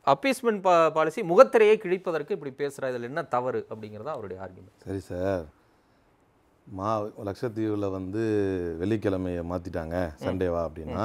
Appeasement policy முகத்திரையை கிழிப்பதற்கு இப்படி பேசுறா இதில் என்ன தவறு அப்படிங்கிறது தான் அவருடைய ஆர்குமெண்ட் சரி சார் மா லட்சத்தீவில் வந்து வெள்ளிக்கிழமையை மாற்றிட்டாங்க சண்டேவா அப்படின்னா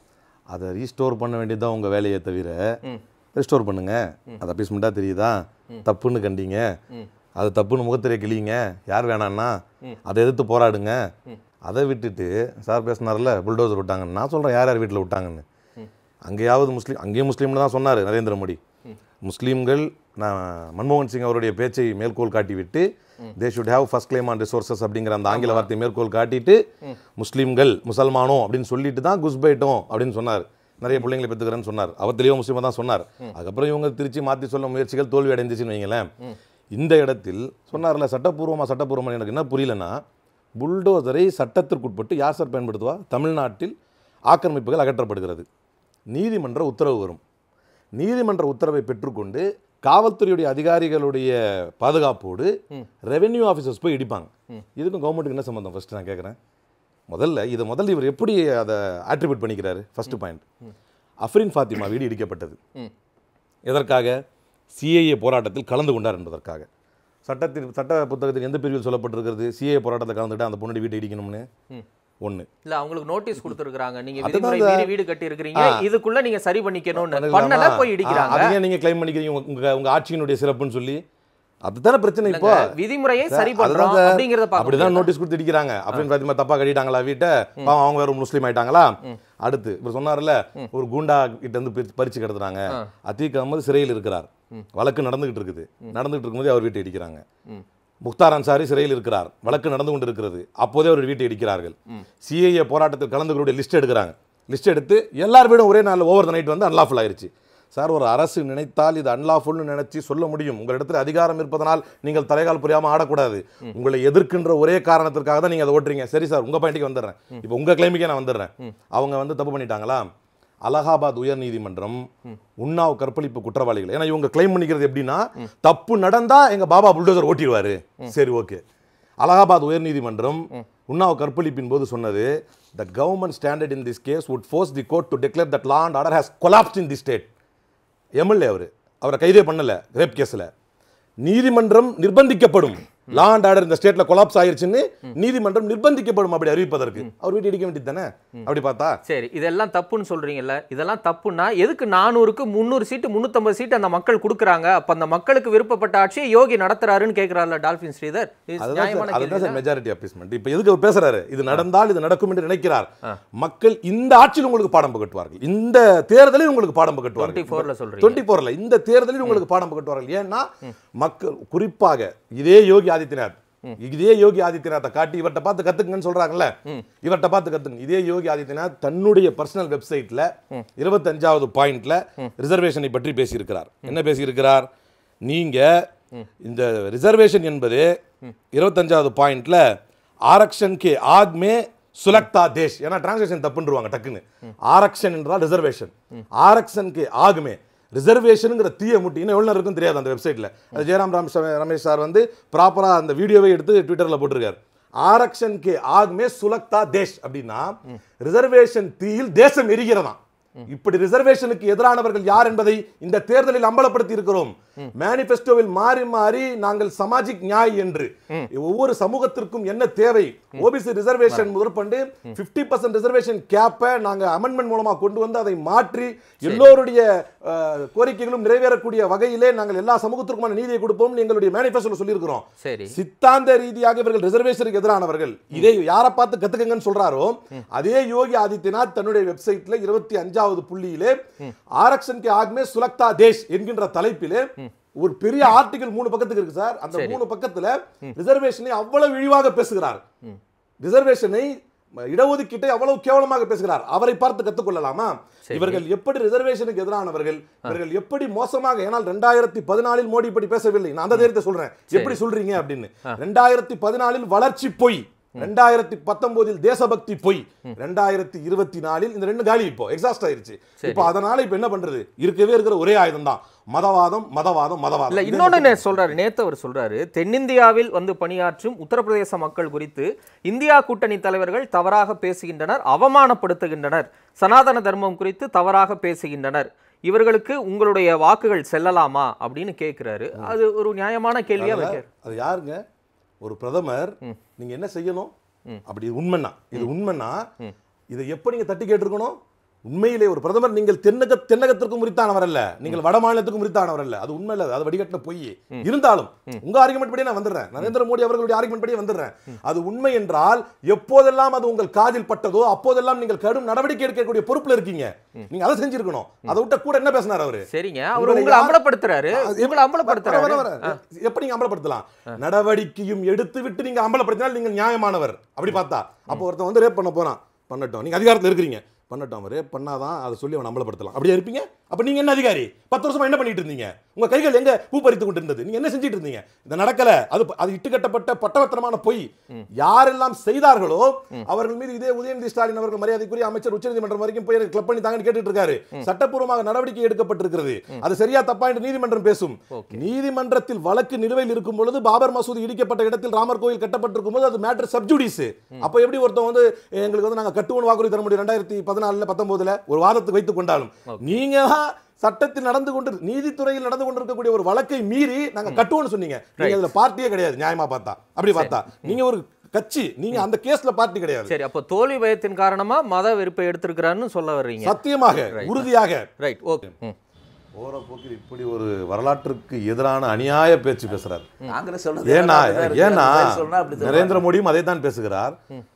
அதை ரீஸ்டோர் பண்ண வேண்டியது தான் உங்கள் வேலையை தவிர ரீஸ்டோர் பண்ணுங்க அது அப்பீஸ்மெண்ட்டாக தெரியுதா தப்புன்னு கண்டீங்க அது தப்புன்னு முகத்திரையை கிளியுங்க யார் வேணான்னா அதை எதிர்த்து போராடுங்க அதை விட்டுட்டு சார் பேசினார்ல புல்டோசர் விட்டாங்கன்னு நான் சொல்கிறேன் யார் யார் வீட்டில் விட்டாங்கன்னு அங்கேயாவது முஸ்லீம் அங்கேயும் முஸ்லீம்னு தான் சொன்னார் நரேந்திர மோடி முஸ்லீம்கள் நான் மன்மோகன் சிங் அவருடைய பேச்சை மேற்கோள் காட்டிவிட்டு they should have first claim on resources அப்படிங்கிற அந்த ஆங்கில வார்த்தையை மேற்கோள் காட்டிட்டு முஸ்லீம்கள் முசல்மானோ அப்படின்னு சொல்லிட்டு தான் குஸ்பைட்டோம் அப்படின்னு சொன்னார் நிறைய பிள்ளைங்களை பெற்றுக்கிறேன்னு சொன்னார் அவர் தெளிவாக முஸ்லீமாக தான் சொன்னார் அதுக்கப்புறம் இவங்க திருச்சி மாற்றி சொல்ல முயற்சிகள் தோல்வி அடைந்துச்சுன்னு வைங்களேன் இந்த இடத்தில் சொன்னார்ல சட்டப்பூர்வமா சட்டப்பூர்வமா எனக்கு என்ன புரியலன்னா புல்டோசரை சட்டத்திற்குட்பட்டு யார் சார் பயன்படுத்துவா தமிழ்நாட்டில் ஆக்கிரமிப்புகள் அகற்றப்படுகிறது நீதிமன்ற உத்தரவு வரும் நீதிமன்ற உத்தரவை பெற்றுக்கொண்டு காவல்துறையுடைய அதிகாரிகளுடைய பாதுகாப்போடு ரெவென்யூ ஆஃபீஸர்ஸ் போய் இடிப்பாங்க இதுக்கும் கவர்மெண்ட்டுக்கு என்ன சம்மந்தம் ஃபர்ஸ்ட் நான் கேட்குறேன் முதல்ல இதை முதல்ல இவர் எப்படி அதை ஆட்ரிபியூட் பண்ணிக்கிறாரு ஃபர்ஸ்ட் பாயிண்ட் அஃப்ரின் ஃபாத்திமா வீடு இடிக்கப்பட்டது ம். எதற்காக சிஏஏ போராட்டத்தில் கலந்து கொண்டார் என்பதற்காக சட்டத்தில் சட்ட புத்தகத்தில் எந்த பிரிவில் சொல்லப்பட்டிருக்கிறது சிஏஏ போராட்டத்தில் கலந்துட்டு அந்த பொண்ணு வீட்டை இடிக்கணும்னு ஒன்று இல்ல அவங்களுக்கு நோட்டீஸ் கொடுத்துருக்காங்க நீங்க அதுதான் விதிமுறை அந்த- மீறி வீடு கட்டி இருக்கிறீங்க ஆ. இதுக்குள்ள நீங்க சரி பண்ணிக்கணும்னு பண்ணலாமா? பண்ணல போய் ஆ, இடிக்கிறாங்க அதையே நீங்க கிளைம் பண்ணிக்கிறீங்க உங்க- உங்க உங்க ஆட்சியினுடைய சிறப்புன்னு சொல்லி அதுதானே பிரச்சனை இப்போ விதிமுறையை சரி அதுதான் பண்றோம் சார். அப்படிங்கறத அப்படிதான் பாக்கணும் நோட்டீஸ் கொடுத்து இடிக்கிறாங்க அப்படின்னு பாத்திமா தப்பா கட்டிட்டாங்களா வீட்டை பாவம் அவங்க வேற முஸ்லீம் ஆயிட்டாங்களா அடுத்து இப்ப சொன்னார்ல ஒரு கூண்டா கிட்ட இருந்து பிரிச்சு- பறிச்சு கிடத்துறாங்க அத்தீக் அகமது சிறையில் இருக்கிறார் வழக்கு நடந்துகிட்டு இருக்குது நடந்துகிட்டு இருக்கும்போது அவர் வீட்டை இடிக்கிறாங்க முக்தார் அன்சாரி சிறையில் இருக்கிறார் வழக்கு நடந்து கொண்டு இருக்கிறது அப்போதே அவர் வீட்டை இடிக்கிறார்கள் சிஏஏ போராட்டத்தில் கலந்துகளுடைய லிஸ்ட் எடுக்கிறாங்க லிஸ்ட் எடுத்து எல்லார் வீடும் ஒரே நாளில் ஓவர் த நைட் வந்து அன்லாஃபுல் ஆயிருச்சு சார் ஒரு அரசு நினைத்தால் இது அன்லாஃபுல்னு நினைச்சு சொல்ல முடியும் உங்களிடத்தில் அதிகாரம் இருப்பதனால் நீங்கள் தலைகால் புரியாம ஆடக்கூடாது உங்களை எதிர்க்கின்ற ஒரே காரணத்திற்காக தான் நீங்க அதை ஓட்டுறீங்க சரி சார் உங்க பாயிண்ட்டுக்கு வந்துடுறேன் இப்போ உங்க கிளைமுக்கே நான் வந்துடுறேன் அவங்க வந்து தப்பு பண்ணிட்டாங்களா அலகாபாத் உயர்நீதிமன்றம் உன்னாவ் கற்பழிப்பு குற்றவாளிகள் ஏன்னா இவங்க கிளைம் பண்ணிக்கிறது எப்படின்னா தப்பு நடந்தா எங்க பாபா புல்டோசர் ஓட்டிடுவாரு சரி ஓகே அலகாபாத் உயர்நீதிமன்றம் உன்னாவ் கற்பழிப்பின் போது சொன்னது the government standard in this case would force the court to declare that law and order has collapsed in the state MLA அவர் அவரை கைதே பண்ணல ரேப் கேஸ்ல நீதிமன்றம் நிர்பந்திக்கப்படும் லா அண்ட் ஆர்டர் இந்த ஸ்டேட்ல கொலாப்ஸ் ஆயிருச்சுன்னு நீதிமன்றம் நிர்பந்திக்கப்படும் அப்படி அறிவிப்பதற்கு அவர் வீட்டு இடிக்க வேண்டியது தானே அப்படி பார்த்தா சரி இதெல்லாம் தப்புன்னு சொல்றீங்கல்ல இதெல்லாம் தப்புன்னா எதுக்கு நானூறுக்கு முந்நூறு சீட்டு முந்நூற்றம்பது சீட்டு அந்த மக்கள் கொடுக்குறாங்க அப்ப அந்த மக்களுக்கு விருப்பப்பட்ட ஆட்சியை யோகி நடத்துறாருன்னு கேட்கிறாருல டால்பின் ஸ்ரீதர் இது அதுதான் நியாயமான சார் அதுதான் கேள்வி சார் மெஜாரிட்டி அப்பீஸ்மெண்ட் இப்போ எதுக்கு அவர் பேசுறாரு இது நடந்தால் இது நடக்கும் என்று நினைக்கிறார் மக்கள் இந்த ஆட்சியில் உங்களுக்கு பாடம் புகட்டுவார்கள் இந்த தேர்தலில் உங்களுக்கு பாடம் புகட்டுவார்கள் டுவெண்ட்டி ஃபோர்ல சொல்றீங்க டுவெண்ட்டி ஃபோர்ல இந்த தேர்தலில் உங்களுக்கு பாடம் புகட்டுவார்கள் ஏன்னா மக்கள் குறிப்பாக இதே யோகி ஆதித்யநாத் இதே யோகி ஆதித்யநாத்தை காட்டி இவர்கிட்ட பார்த்து கத்துக்குங்கன்னு சொல்றாங்கல்ல இவர்கிட்ட பார்த்து கத்துங்க இதே யோகி ஆதித்யநாத் தன்னுடைய பர்சனல் வெப்சைட்ல இருபத்தஞ்சாவது பாயிண்ட்ல ரிசர்வேஷனை பற்றி பேசியிருக்கிறார் என்ன பேசியிருக்கிறார் நீங்க இந்த ரிசர்வேஷன் என்பது இருபத்தஞ்சாவது பாயிண்ட்ல ஆரக்ஷன் கே ஆத்மே சுலக்தா தேஷ் ஏன்னா டிரான்ஸ்லேஷன் தப்புன்றுவாங்க டக்குன்னு ஆரக்ஷன் என்றால் ரிசர்வேஷன் ஆரக்ஷன் கே ஆகுமே ரிசர்வேஷனுங்கிற தீய முட்டி இன்னும் எவ்வளோ நேரம் இருக்குன்னு தெரியாது அந்த வெப்சைட்டில் அது ஜெயராம் ராம் ச- ரமேஷ் சார் வந்து ப்ராப்பராக அந்த வீடியோவை எடுத்து ட்விட்டரில் போட்டிருக்காரு ஆரக்ஷன் கே ஆக்மே சுலக்தா தேஷ் அப்படின்னா ரிசர்வேஷன் தீயில் தேசம் எரிகிறதாம் இப்படி ரிசர்வேஷனுக்கு எதிரானவர்கள் யார் என்பதை இந்த தேர்தலில் அம்பலப்படுத்தி இருக்கிறோம் மேனிபெஸ்டோவில் மாறி மாறி நாங்கள் சமாஜிக் நியாய் என்று ஒவ்வொரு சமூகத்திற்கும் என்ன தேவை ஓபிசி ரிசர்வேஷன் முதற்கொண்டு 50% பர்சன்ட் ரிசர்வேஷன் கேப்பை நாங்க அமெண்ட்மெண்ட் மூலமா கொண்டு வந்து அதை மாற்றி எல்லோருடைய அஹ், கோரிக்கைகளும் நிறைவேறக்கூடிய வகையிலே நாங்கள் எல்லா சமூகத்திற்குமான நீதியை கொடுப்போம் எங்களுடைய மேனிபெஸ்டோல சொல்லியிருக்கிறோம் சரி சித்தாந்த ரீதியாக இவர்கள் ரிசர்வேஷனுக்கு எதிரானவர்கள் இதை யாரை பார்த்து கத்துக்கங்கன்னு சொல்றாரோ அதே யோகி ஆதித்யநாத் தன்னுடைய வெப்சைட்ல இருபத்தி அஞ்சாவது புள்ளியிலே ஆரக்ஷன் கே ஆக்மே சுலக்தா தேஷ் என்கின்ற தலைப்பிலே ஒரு பெரிய ஆர்டிகல் மூணு பக்கத்துக்கு இருக்கு சார் அந்த மூணு பக்கத்துல ரிசர்வேஷனை அவ்வளவு இழிவாக பேசுகிறார் ரிசர்வேஷனை இடஒதுக்கீட்டை அவ்வளவு கேவலமாக பேசுகிறார் அவரை பார்த்து கத்துக்கொள்ளலாமா இவர்கள் எப்படி ரிசர்வேஷனுக்கு எதிரானவர்கள் இவர்கள் எப்படி மோசமாக ஏனால் ரெண்டாயிரத்தி பதினாலில் மோடி இப்படி பேசவில்லை நான் அந்த தைரியத்தை சொல்றேன் எப்படி சொல்றீங்க அப்படின்னு ரெண்டாயிரத்தி பதினாலில் வளர்ச்சி பொய் ரெண்டாயிரத்தி பத்தொன்பதில் தேசபக்தி பொய் ரெண்டாயிரத்தி இருபத்தி நாலில் இந்த ரெண்டு காலி இப்போ எக்ஸாஸ்ட் ஆயிருச்சு இப்போ அதனால இப்ப என்ன பண்றது இருக்கவே இருக்கிற ஒரே ஆயுதம் தான் மதவாதம் மதவாதம் இல்ல மதவாதம் இது இன்னொன்னு நே- சொல்றாரு நேத்து அவர் சொல்றாரு தென்னிந்தியாவில் வந்து பணியாற்றும் உத்தரப்பிரதேச மக்கள் குறித்து இந்தியா கூட்டணி தலைவர்கள் தவறாக பேசுகின்றனர் அவமானப்படுத்துகின்றனர் சனாதன தர்மம் குறித்து தவறாக பேசுகின்றனர் இவர்களுக்கு உங்களுடைய வாக்குகள் செல்லலாமா அப்படின்னு கேட்கிறாரு அது ஒரு நியாயமான கேள்வியா அதனால வைக்கிறார் அது யாருங்க ஒரு பிரதமர் நீங்க என்ன செய்யணும் அப்படி இது உண்மைன்னா இது உண்மைன்னா இதை எப்ப நீங்க தட்டி கேட்டிருக்கணும் உண்மையிலே ஒரு பிரதமர் நீங்கள் தென்னக தென்னகத்திற்கும் உரித்தானவர் அல்ல நீங்கள் வட மாநிலத்துக்கும் உரித்தானவர் அல்ல அது உண்மை இல்ல அது வடிகட்டின பொய் இருந்தாலும் உங்க ஆர்குமெண்ட் படியே நான் வந்துடுறேன் நரேந்திர மோடி அவர்களுடைய ஆர்குமெண்ட் படியே வந்துடுறேன் அது உண்மை என்றால் எப்போதெல்லாம் அது உங்கள் காதில் பட்டதோ அப்போதெல்லாம் நீங்கள் கடும் நடவடிக்கை எடுக்கக்கூடிய பொறுப்புல இருக்கீங்க நீங்க அதை செஞ்சிருக்கணும் அதை விட்ட கூட என்ன பேசினார் அவரு சரிங்க அவர் உங்களை உங்களை யார்- அம்பலப்படுத்துறாரு அது உங்களை அம்பலப்படுத்துறாரு வர, வர, வர. எப்படி நீங்க அம்பலப்படுத்தலாம் நடவடிக்கையும் எடுத்து விட்டு நீங்க அம்பலப்படுத்தினால் நீங்கள் நியாயமானவர் அப்படி பார்த்தா அப்போ ஒருத்தன் வந்து ரேப் பண்ண போறான் பண்ணட்டும் நீங்க அதிகாரத்துல இருக்கிறீங்க பண்ணட்டும் அவன் ரேப் பண்ணாதான் அதை சொல்லி அவன் அம்பலப்படுத்தலாம் அப்படியே இருப்பீங்க அப்ப நீங்க என்ன அதிகாரி பத்து வருஷமா என்ன பண்ணிட்டு இருந்தீங்க உங்க கைகள் எங்க பூ பறித்து கொண்டு இருந்தது நீங்க என்ன செஞ்சிட்டு இருந்தீங்க இது நடக்கல அது அது இட்டுக்கட்டப்பட்ட பட்டவத்திரமான பொய் யாரெல்லாம் செய்தார்களோ அவர்கள் மீது இதே உதயநிதி ஸ்டாலின் அவர்கள் மரியாதைக்குரிய அமைச்சர் உச்சநீதிமன்றம் வரைக்கும் போய் கிளப் பண்ணி தாங்கன்னு கேட்டுட்டு இருக்காரு சட்டப்பூர்வமாக நடவடிக்கை எடுக்கப்பட்டிருக்கிறது அது சரியா தப்பா என்று நீதிமன்றம் பேசும் நீதிமன்றத்தில் வழக்கு நிலுவையில் இருக்கும் பொழுது பாபர் மசூதி இடிக்கப்பட்ட இடத்தில் ராமர் கோயில் கட்டப்பட்டிருக்கும் போது அது மேட்டர் சப்ஜுடிஸ் அப்ப எப்படி ஒருத்தன் வந்து எங்களுக்கு வந்து நாங்க கட்டுவோம் வாக்குறுதி தர முடியும் ரெண்டாயிரத்தி பதினாலுல பத்தொன்பதுல ஒரு வாதத்துக்கு வைத்துக் கொண்டாலும் நீங்க தான் சட்டத்தில் நடந்து கொண்டு நீதித்துறையில் நடந்து கொண்டிருக்கக்கூடிய ஒரு வழக்கை மீறி நாங்க கட்டுவோம்னு சொன்னீங்க நீங்க அதுல பார்ட்டியே கிடையாது நியாயமா பார்த்தா அப்படி பார்த்தா நீங்க ஒரு கட்சி நீங்க அந்த கேஸ்ல பார்ட்டி கிடையாது சரி அப்போ தோல்வி பயத்தின் காரணமா மத வெறுப்பை எடுத்திருக்கிறாருன்னு சொல்ல வர்றீங்க சத்தியமாக உறுதியாக ரைட் ஓகே போற போக்கில் இப்படி ஒரு வரலாற்றுக்கு எதிரான அநியாய பேச்சு பேசுறாரு காங்கிரஸ் சொல்றது ஏன்னா அப்படிதான் இருக்கு. ஏன்னா பதில் சொன்னா அப்படி சொல்லுவாங்க. நரேந்திர மோடியும் அதை தான் பேசுகிறார்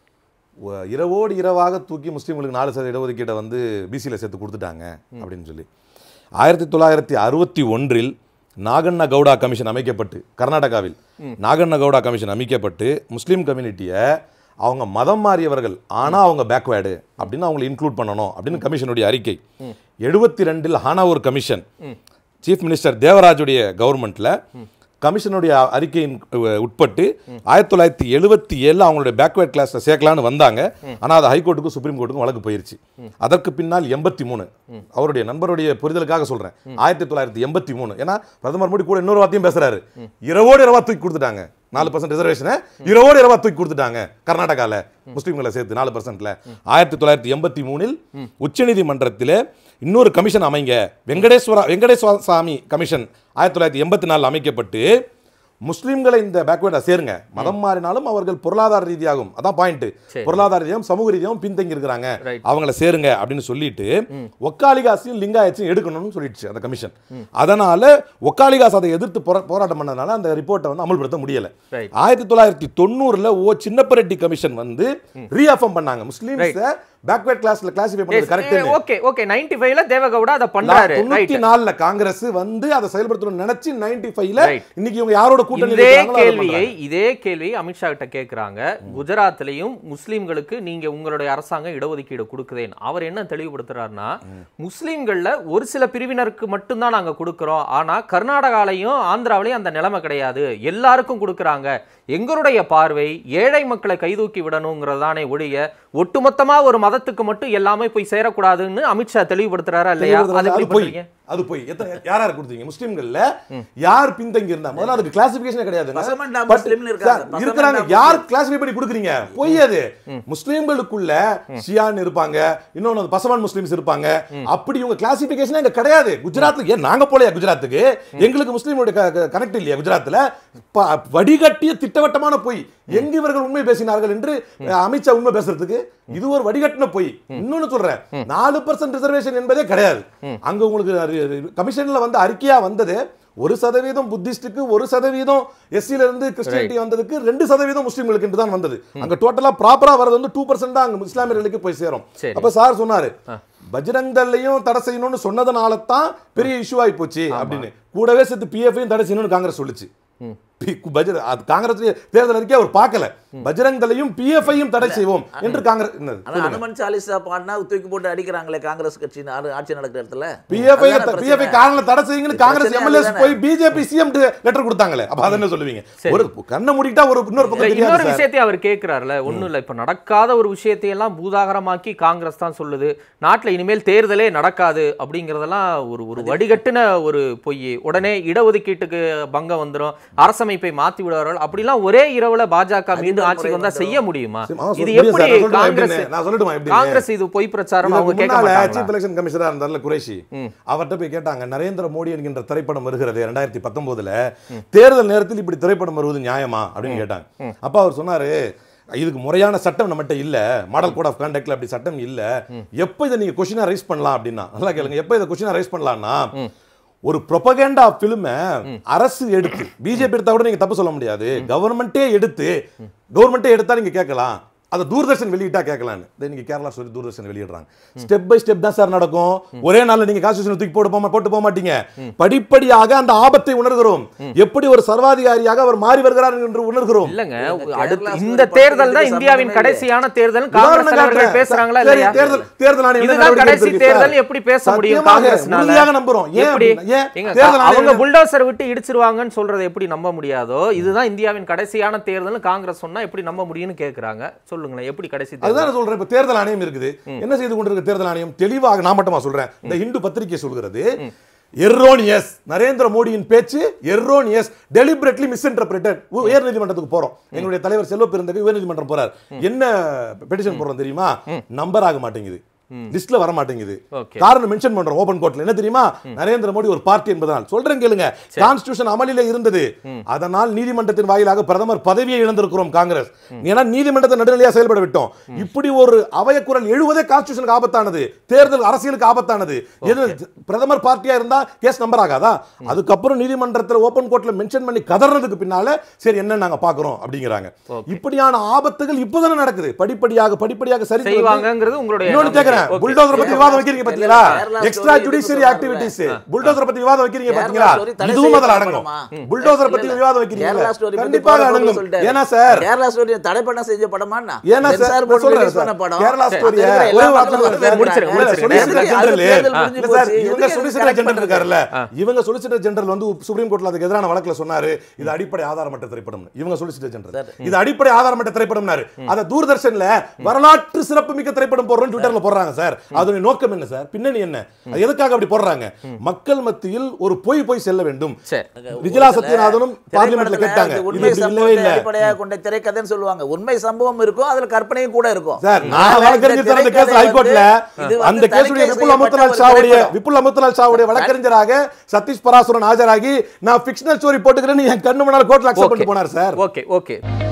ஒ- இரவோடு இரவாக தூக்கி முஸ்லீம்களுக்கு நாலு சதவீத இடஒதுக்கீட்டை வந்து பிசியில் சேர்த்து கொடுத்துட்டாங்க அப்படின்னு சொல்லி ஆயிரத்தி தொள்ளாயிரத்தி அறுபத்தி ஒன்றில் நாகண்ண கவுடா கமிஷன் அமைக்கப்பட்டு கர்நாடகாவில் நாகண்ண கவுடா கமிஷன் அமைக்கப்பட்டு முஸ்லீம் கம்யூனிட்டியை அவங்க மதம் மாறியவர்கள் ஆனா அவங்க பேக்வேர்டு அப்படின்னு அவங்களை இன்க்ளூட் பண்ணணும் அப்படின்னு கமிஷனுடைய அறிக்கை எழுபத்தி ரெண்டில் ஹானாவூர் கமிஷன் சீஃப் மினிஸ்டர் தேவராஜுடைய கவர்மெண்ட்ல கமிஷனுடைய அறிக்கையின் அஹ், உட்பட்டு ஆயிரத்தி தொள்ளாயிரத்தி எழுபத்தி ஏழில் அவங்களுடைய பேக்வேர்ட் கிளாஸ்ல சேர்க்கலான்னு வந்தாங்க ஆனா அது ஹைகோர்ட்டுக்கும் சுப்ரீம் கோர்ட்டுக்கும் வழக்கு போயிருச்சு அதற்கு பின்னால் எண்பத்தி மூணு அவருடைய நண்பருடைய புரிதலுக்காக சொல்றேன் ஆயிரத்தி தொள்ளாயிரத்தி எண்பத்தி மூணு ஏன்னா பிரதமர் மோடி கூட இன்னொரு வார்த்தையும் பேசுறாரு இரவோடு இரவா தூக்கி கொடுத்துட்டாங்க நாலு பர்சன்ட் ரிசர்வேஷனை இரவோடு இரவா தூக்கி கொடுத்துட்டாங்க கர்நாடகால முஸ்லீம்களை சேர்த்து நாலு பர்சன்ட்ல ஆயிரத்தி தொள்ளாயிரத்தி எண்பத்தி மூணில் உச்சநீதிமன்றத்தில் இன்னொரு கமிஷன் அமைங்க வெங்கடேஸ்வரா வெங்கடேஸ்வர சாமி கமிஷன் ஆயிரத்தி தொள்ளாயிரத்தி எண்பத்தி நாலில் அமைக்கப்பட்டு முஸ்லீம்களை இந்த பேக்வேர்டா சேருங்க மதம் மாறினாலும் அவர்கள் பொருளாதார ரீதியாகும் அதான் பாயிண்ட் சரி. பொருளாதார ரீதியாகவும் சமூக ரீதியாகவும் பின்தங்கி இருக்கிறாங்க Right. அவங்கள சேருங்க அப்படின்னு சொல்லிட்டு ஒக்காளிகாசையும் லிங்காயத்தையும் எடுக்கணும்னு சொல்லிடுச்சு அந்த கமிஷன் அதனால ஒக்காளிகாஸ் அதை எதிர்த்து போரா- போராட்டம் பண்ணதுனால அந்த ரிப்போர்ட்டை வந்து அமல்படுத்த முடியல Right. ஆயிரத்தி தொள்ளாயிரத்தி தொண்ணூறுல ஓ சின்னப்பரெட்டி கமிஷன் வந்து ரீஅஃபர்ம் பண்ணாங்க முஸ்லீம்ஸை பேக்வேர்ட் கிளாஸ்ல கிளாசிஃபை பண்ணது கரெக்ட் ஓகே ஓகே நைன்டி ஃபைவ்ல தேவகவுடா அதை பண்றாரு தொண்ணூத்தி ரைட் நாலுல காங்கிரஸ் வந்து அதை செயல்படுத்தணும்னு நினைச்சு நைன்டி ஃபைவ்ல Right. இன்னைக்கு இவங்க யாரோட கூட்டணி இதே இருக்காங்களோ அதை கேள்வியை பண்றாங்க. இதே கேள்வியை அமித்ஷா கிட்ட கேக்குறாங்க குஜராத்லயும் முஸ்லிம்களுக்கு நீங்க உங்களுடைய அரசாங்கம் இடஒதுக்கீடு கொடுக்குதேன் அவர் என்ன தெளிவுபடுத்துறாருன்னா முஸ்லிம்கள்ல ஒரு சில பிரிவினருக்கு மட்டும்தான் நாங்க கொடுக்கிறோம் ஆனா கர்நாடகாலையும் ஆந்திராவிலையும் அந்த நிலைமை கிடையாது எல்லாருக்கும் கொடுக்கறாங்க எங்களுடைய பார்வை ஏழை மக்களை கைதூக்கி விடணுங்கிறதானே ஒழிய ஒட்டுமொத்தமா ஒரு மதத்துக்கு மட்டும் எல்லாமே போய் சேரக்கூடாதுன்னு அமித்ஷா தெளிவுபடுத்துறாரா இல்லையா அதை அது எப்படி போய் பண்றீங்க அது போய் எத்தனை யார் யார் கொடுத்தீங்க முஸ்லிம்கள்ல யார் பின்தங்கி இருந்தா முதல்ல அதுக்கு கிளாசிபிகேஷன் கிடையாது பசமண்டா முஸ்லிம்னு இருக்காங்க. பசமண்டா இருக்கிறாங்க முஸ்லிம். யார் கிளாசிஃபை பண்ணி கொடுக்குறீங்க பொய் அது முஸ்லிம்களுக்குள்ள ஷியான் இருப்பாங்க இன்னொன்னு பசவான் முஸ்லிம்ஸ் இருப்பாங்க அப்படி இவங்க கிளாசிபிகேஷன் இங்க கிடையாது குஜராத்ல ஏன் நாங்க போலையா குஜராத்துக்கு எங்களுக்கு முஸ்லீமோட கனெக்ட் இல்லையா குஜராத்ல ப- வடிகட்டிய திட்டவட்டமான பொய் எங்க இவர்கள் உண்மை பேசினார்கள் என்று அஹ், அமித்ஷா உண்மை பேசுறதுக்கு இது ஒரு வடிகட்டின பொய் இன்னொன்னு சொல்றேன் நாலு பர்சன்ட் ரிசர்வேஷன் என்பதே கிடையாது அங்க உங்களுக்கு கமிஷன்ல வந்து அறிக்கையா வந்தது ஒரு சதவீதம் புத்திஸ்டுக்கு ஒரு சதவீதம் எஸ்சில இருந்து கிறிஸ்டியானிட்டி வந்ததுக்கு ரெண்டு சதவீதம் முஸ்லீம்களுக்கு என்று தான் வந்தது அங்க டோட்டலா ப்ராப்பரா வரது வந்து டூ பர்சன்ட் தான் அங்க இஸ்லாமியர்களுக்கு போய் சேரும் சரி. அப்ப சார் சொன்னாரு பஜ்ரங் தள்ளையும் தடை செய்யணும்னு சொன்னதுனால தான் பெரிய இஷ்யூ ஆகி போச்சு அப்படின்னு கூடவே சேர்த்து பிஎஃப்ஐயும் தடை செய்யணும்னு காங்கிரஸ் சொல்லுச்சு பி- கு- பஜ்ர- அது காங்கிரஸ் தேர்தல் அறிக்கை அவர் பார்க்கல பஜ்ரங் தளையும் பிஎஃப்ஐயும் தடை செய்வோம் என்று காங்கிரஸ் என்னது? ஆனா அனுமன் சாலிசா பாடினா தூக்கி போட்டு அடிக்கிறாங்களே காங்கிரஸ் கட்சி ஆ- ஆட்சி நடக்கிற இடத்துல பிஎஃப்ஐ அதுதானே பிரச்சனை. பிஎஃப்ஐ காரணம் தடை செய்யுங்கன்னு காங்கிரஸ் பிரச்சனை எம்எல்ஏஸ் அதுதானே. போய் பிஜேபி சிஎம் லெட்டர் கொடுத்தாங்களே அப்ப அதை என்ன சொல்லுவீங்க ஒரு கண்ணை மூடிட்டா ஒரு இன்னொரு பக்கம் இல்ல, தெரியாது இன்னொரு சார். விஷயத்தையும் அவர் கேட்கிறாருல ஒண்ணும் இல்ல இப்ப நடக்காத ஒரு விஷயத்தை எல்லாம் பூதாகரமாக்கி காங்கிரஸ் தான் சொல்லுது நாட்டுல இனிமேல் தேர்தலே நடக்காது அப்படிங்கறதெல்லாம் ஒரு ஒரு வடிகட்டுன ஒரு பொய் உடனே இடஒதுக்கீட்டுக்கு பங்கம் வந்துரும் அரசமைப்பு கட்டமைப்பை மாத்தி விடுவார்கள் அப்படிலாம் ஒரே இரவுல பாஜக மீண்டும் அதிபர் ஆட்சிக்கு வந்தா முறை செய்ய முடியுமா சரி, ஆ, சொல்ல இது முடியும் எப்படி சார். நான் சொல்லட்டுமா காங்கிரஸ் எப்படின்னு? நான் சொல்லட்டுமா எப்படின்னு? காங்கிரஸ் இது பொய் பிரச்சாரம் அவங்க இதுக்கு கேட்க முன்னால மாட்டாங்களா சீஃப் எலெக்ஷன் கமிஷனரா இருந்தார்ல குறைஷி அவர்கிட்ட போய் கேட்டாங்க நரேந்திர மோடி என்கின்ற திரைப்படம் வருகிறது ரெண்டாயிரத்தி பத்தொன்பதுல தேர்தல் நேரத்தில் இப்படி திரைப்படம் வருவது நியாயமா அப்படின்னு கேட்டாங்க அப்ப அவர் சொன்னாரு இதுக்கு முறையான சட்டம் நம்மகிட்ட இல்ல மாடல் கோட் ஆஃப் கான்டாக்ட்ல அப்படி சட்டம் இல்ல எப்போ இதை நீங்க கொஸ்டினா ரைஸ் பண்ணலாம் அப்படின்னா நல்லா கேளுங்க எப்போ இதை கொஸ்டினா ரைஸ் பண்ணலாம்னா ஒரு ப்ரொபகேண்டா ஃபிலிமை அரசு எடுத்து பிஜேபி எடுத்தா கூட நீங்க தப்பு சொல்ல முடியாது கவர்மெண்ட்டே எடுத்து கவர்மெண்ட்டே எடுத்தா நீங்க கேட்கலாம் அதை தூர்தர்ஷன் வெளியிட்டா கேட்கலான்னு இதை நீங்க கேரளா சொல்லி தூர்தர்ஷன் வெளியிடுறாங்க ஸ்டெப் பை ஸ்டெப் தான் சார் நடக்கும் ஒரே நாள்ல நீங்க கான்ஸ்டியூஷன் தூக்கி போட்டு போக போட்டு போக மாட்டீங்க படிப்படியாக அந்த ஆபத்தை உணர்கிறோம் எப்படி ஒரு சர்வாதிகாரியாக அவர் மாறி வருகிறார் என்று உணர்கிறோம் இல்லங்க இந்த அடுத்து கேரளா இந்த ஸ்டோரி தேர்தல் தான் பத்தி இந்தியாவின் சம்பந்தமே கடைசியான தேர்தல் உதாரணம் காங்கிரஸ் தலைவர்கள் காட்டுறேன். பேசுறாங்களா சரி, இல்லையா தேர்தல் தேர்தல் ஆணையம் என்ன இதுதான் நடவடிக்கை கடைசி எடுத்திருக்கு தேர்தல் சார்? எப்படி பேச முடியும் சத்தியமாக, காங்கிரஸ்னால உறுதியாக நம்புறோம் ஏன் எப்படி அப்படின்னா, ஏன் ஏங்க, தேர்தல் அவங்க ஆணையம் புல்டோசர் விட்டு இடிச்சிருவாங்கன்னு சொல்றதை எப்படி நம்ப முடியாதோ இதுதான் இந்தியாவின் கடைசியான தேர்தல் காங்கிரஸ் சொன்னா எப்படி நம்ப முடியும்னு கேக்குறாங்க சொல்லுங்களேன் எப்படி கடைசி அதுதான் தேர்தல் நான் சொல்றேன் இப்ப தேர்தல் ஆணையம் இருக்குது என்ன செய்து கொண்டிருக்க தேர்தல் ஆணையம் தெளிவாக நான் மட்டுமா சொல்றேன் இந்த இந்து பத்திரிகை சொல்கிறது எர்ரோனியஸ் நரேந்திர மோடியின் பேச்சு எர்ரோனியஸ் டெலிபரேட்லி மிஸ்இன்டர்பிரேட்டட் உயர் நீதிமன்றத்துக்கு போறோம் எங்களுடைய தலைவர் செல்வ பெருந்தகை உயர் நீதிமன்றம் போறார் என்ன பெட்டிஷன் போடுறோம் தெரியுமா நம்பர் ஆக மாட்டேங்குது லிஸ்ட்ல வர மாட்டேங்குது Okay. காரணம் மென்ஷன் பண்றோம் ஓபன் கோர்ட்ல என்ன தெரியுமா நரேந்திர மோடி ஒரு பார்ட்டி என்பதனால் சொல்றேன் கேளுங்க கான்ஸ்டிடியூஷன் அமலில இருந்தது அதனால் நீதிமன்றத்தின் வாயிலாக பிரதமர் பதவியை இழந்திருக்கிறோம் காங்கிரஸ் ஏன்னா நீதிமன்றத்தை நடுநிலையா செயல்பட விட்டோம் இப்படி ஒரு அவய குரல் எழுவதே கான்ஸ்டிடியூஷனுக்கு ஆபத்தானது தேர்தல் அரசியலுக்கு ஆபத்தானது எது பிரதமர் பார்ட்டியா இருந்தா கேஸ் நம்பர் ஆகாதா அதுக்கப்புறம் நீதிமன்றத்தில் ஓபன் கோர்ட்ல மென்ஷன் பண்ணி கதறதுக்கு பின்னால சரி என்ன நாங்க பாக்குறோம் அப்படிங்கிறாங்க இப்படியான ஆபத்துகள் இப்போதானே நடக்குது படிப்படியாக படிப்படியாக சரி செய்வாங்கங்கிறது உங்களுடைய இன்னொன்னு கேக்குறேன் Okay. புல்டோசர் பத்தி விவாதம் வைக்கிறீங்க பாத்தீங்களா கேரளா எக்ஸ்ட்ரா story ஜுடிஷியரி சொல்றாங்கல்ல. ஆக்டிவிட்டிஸ் புல்டோசர் பத்தி விவாதம் வைக்கிறீங்க கேரளா பாத்தீங்களா story தடை இதுவும் அதில் செய்யப்பட அடங்கும் படமா? புல்டோசர் பத்தி இல்ல, விவாதம் வைக்கிறீங்க கேரளா story பத்தி கண்டிப்பாக போட அடங்கும் சொல்லிட்டாரு. ஏன்னா சார் கேரளா ஸ்டோரி தடை பண்ண செஞ்ச படமாண்ணா ஏன்னா சார் சென்சார் நான் போர்டு சொல்றேன் ரிலீஸ் பண்ண சார். படம் கேரளா சரி, ஸ்டோரிய அதுல ஒரே எல்லா வார்த்தை படமும் சொல்றேன் சார். முடிச்சிருங்க, இல்ல, முடிச்சிருங்க. solicitor அதுக்கு general தேர்தல் இல்ல முடிஞ்சு சார், போச்சு. இவங்க எதுக்கு solicitor correct general இருக்காருல்ல ஆ. இவங்க solicitor general வந்து சுப்ரீம் கோர்ட்ல அதுக்கு எதிரான வழக்குல சொன்னாரு இது அடிப்படை ஆதாரமற்ற திரைப்படம் இவங்க solicitor general இது அடிப்படை ஆதாரமற்ற திரைப்படம்னாரு அத தூர்தர்ஷன்ல வரலாற்று சிறப்புமிக்க திரைப்படம் போடுறோம் ட்விட்டர்ல போடுறாங்க சார் அதனுடைய நோக்கம் என்ன சார் பின்னணி என்ன அது எதுக்காக அப்படி போடுறாங்க மக்கள் மத்தியில் ஒரு பொய் போய் செல்ல வேண்டும் சரி விஜயலா சத்யநாதனும் பார்லிமெண்ட்ல திரைப்படத்துல கேட்டாங்க அது இது உண்மை இப்படி இல்லவே சம்பவத்தை இல்ல அடிப்படையாக கொண்ட திரைக்கதைன்னு சொல்லுவாங்க உண்மை சம்பவம் இருக்கும் அதுல கற்பனையும் கூட இருக்கும் சார் நான் ஆனா வழக்கறிஞர் இந்த சார் அந்த கேஸ்ல திரைக்கதை ஹைகோர்ட்ல வந்து- இது வந்து அந்த கேஸுடைய தணிக்கை விபுல் அமுத்தலால் செய்யப்பட்ட ஒரு ஷாவுடைய திரைப்படம். விபுல் அமுத்தலால் ஷாவுடைய வழக்கறிஞராக சதீஷ் பராசுரன் ஆஜராகி நான் ஃபிக்ஷனல் ஸ்டோரி போட்டுக்கிறேன்னு என் கண்ணு முன்னால கோர்ட்ல அக்செப்ட் ஓகே பண்ணிட்டு போனார் சார் ஓகே ஓகே